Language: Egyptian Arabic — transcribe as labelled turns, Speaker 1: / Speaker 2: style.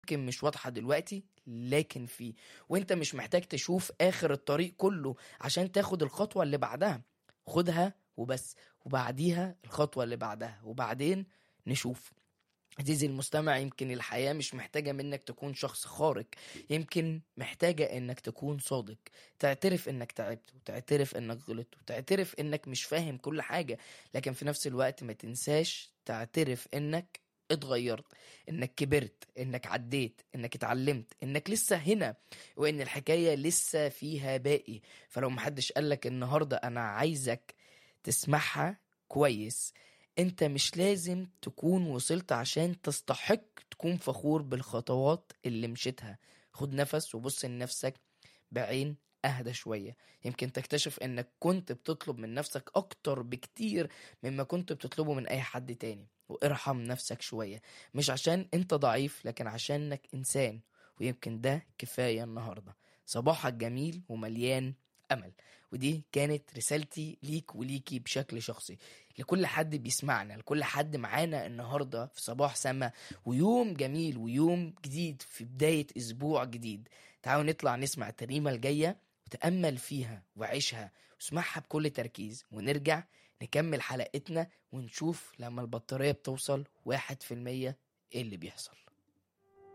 Speaker 1: يمكن مش واضحة دلوقتي لكن في وانت مش محتاج تشوف اخر الطريق كله عشان تاخد الخطوة اللي بعدها خدها وبس وبعديها الخطوة اللي بعدها وبعدين نشوف عزيزي المستمع يمكن الحياة مش محتاجة منك تكون شخص خارق يمكن محتاجة انك تكون صادق تعترف انك تعبت وتعترف انك غلطت وتعترف انك مش فاهم كل حاجة لكن في نفس الوقت ما تنساش تعترف انك اتغيرت انك كبرت انك عديت انك اتعلمت انك لسه هنا وان الحكاية لسه فيها باقي فلو محدش قالك النهاردة انا عايزك تسمعها كويس انت مش لازم تكون وصلت عشان تستحق تكون فخور بالخطوات اللي مشيتها خد نفس وبص لنفسك بعين اهدى شوية يمكن تكتشف انك كنت بتطلب من نفسك اكتر بكتير مما كنت بتطلبه من اي حد تاني وارحم نفسك شوية مش عشان انت ضعيف لكن عشانك انسان ويمكن ده كفاية النهاردة صباحك جميل ومليان امل ودي كانت رسالتي ليك وليكي بشكل شخصي لكل حد بيسمعنا لكل حد معانا النهارده في صباح سما ويوم جميل ويوم جديد في بدايه اسبوع جديد تعالوا نطلع نسمع الترنيمه الجايه وتامل فيها وعيشها واسمعها بكل تركيز ونرجع نكمل حلقتنا ونشوف لما البطاريه بتوصل واحد في المية ايه اللي بيحصل